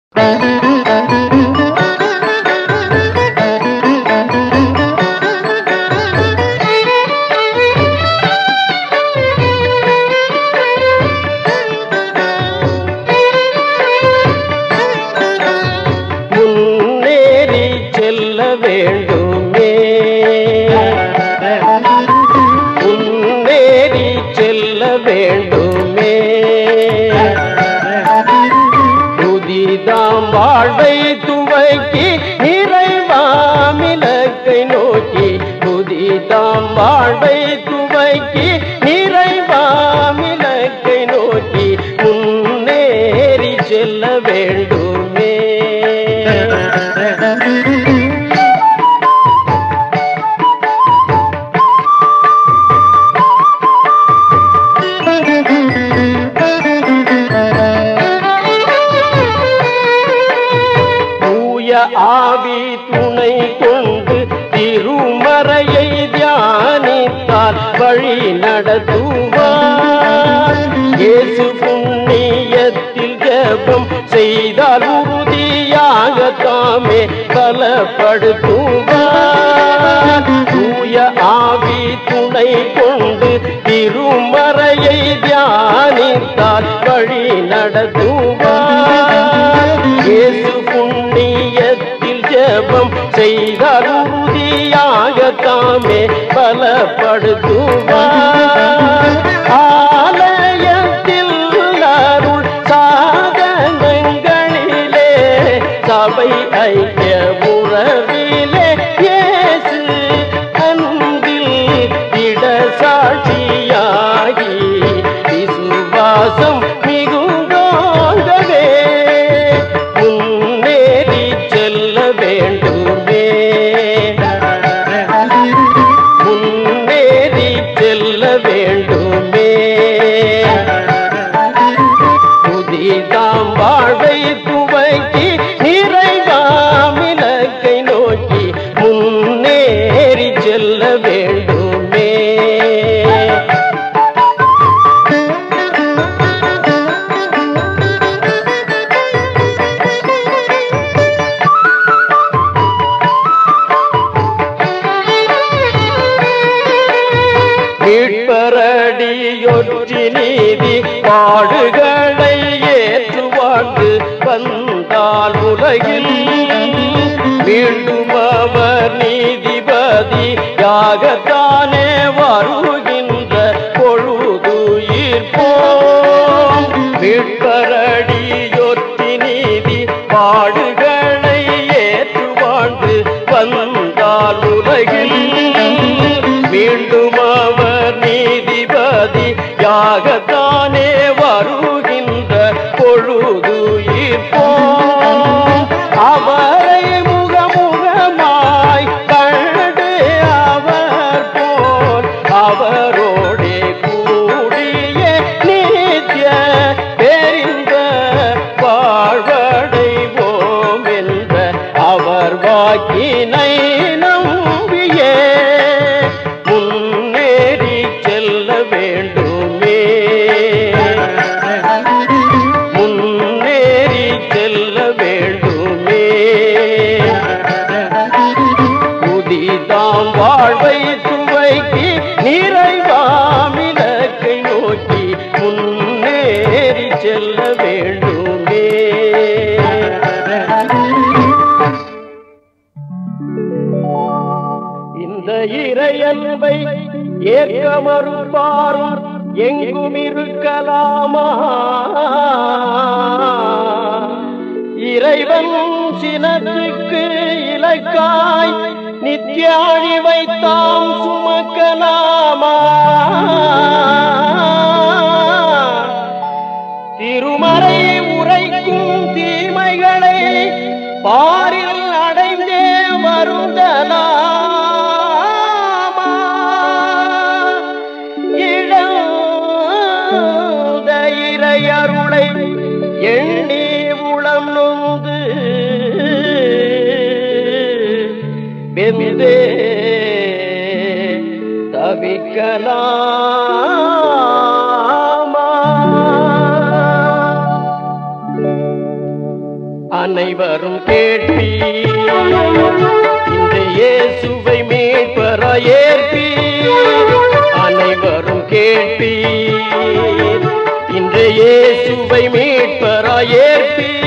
முன்னேறி செல்ல வேண்டுமே முன்னேறி செல்ல வேண்டுமே புதிதாம் வாழ்வை துவக்கி நிறைவாமிலக்கை நோக்கி புதிதாம் வாழ்வை துவக்கி நிறைவாமிலக்கை நோக்கி முன்னேறி செல்ல வேண்டுமே தூய ஆவி துணை கொண்டு திருமறையை தியானித்தால் வழி நடத்துவார் இயேசு புண்ணியத்தில் ஜெபம் செய்தால் உறுதியாக தாமே பலப்படுத்துவார் தூய ஆவி துணை கொண்டு திருமறையை தியானித்தால் வழி நடத்துவார் இயேசு புண்ணியத்தில் ஜெபம் செய்தால் உறுதியாக தாமே பலப்படுத்துவார் ஆலயத்தில் அருள் சாதனங்களிலே சபை ஐக்கிய உறவிலே இயேசு அன்பில் இட சாட்சியாகி விசுவாசம் மிகுந்தோங்கவே முன்னேறி செல்ல வேண்டுமே முன்னேறி செல்ல வேண்டுமே புதிதாம் வாழ்வை துவக்கி நிறைவாமிலக்கை நோக்கி முன்னேறி செல்ல வேண்டுமே மீட்பரடியொற்றி நீதி பாடுகளை ஏற்று வாழ்ந்து வந்தால் உலகில் மீண்டும் அவர் நீதிபதி யாகத்தானே வருகின்ற பொழுதுயிர் போம் மீட்பரடியொற்றி நீதி பாடுகளை ஏற்று வாழ்ந்து வந்தால் உலகில் மீண்டும் அவர் நீதிபதி யாகத்தானே வருகின்ற பொழுது இருப்போம் அவரை முகமுகமாய் கண்டு அவர் போல் அவரோடே கூடிய நித்திய தெரிந்த வாழ்வடைவோம் என்ற அவர் வாக்கினை நம்பியே முன்னேறி செல்ல வேண்டுமே முன்னேறி செல்ல வேண்டுமே புதிதாம் வாழ்வை துவைக்கி நிறைவாமிலக்கை நோக்கி முன்னேறி செல்ல வேண்டுமே இந்த இறையன்பை ஏற்க மறுப்பாரும் எங்கும் இருக்கலாமா இறைவன் சினத்துக்கு இலக்காய் நித்திய அழிவை தாம் சுமக்கலாமா திருமறை உரைக்கும் தீமைகளை பாரில் அடைந்தே வருந்தலாமா இழந்த இறையருளை எண்ணி உளம் நொந்து வெந்தே தவிக்கலாமா அனைவரும் கேட்பீர் இந்த இயேசுவை மீட்பரா ஏற்பீர் அனைவரும் கேட்பீர் இந்த இயேசுவை மீட்பரா ஏற்பீர்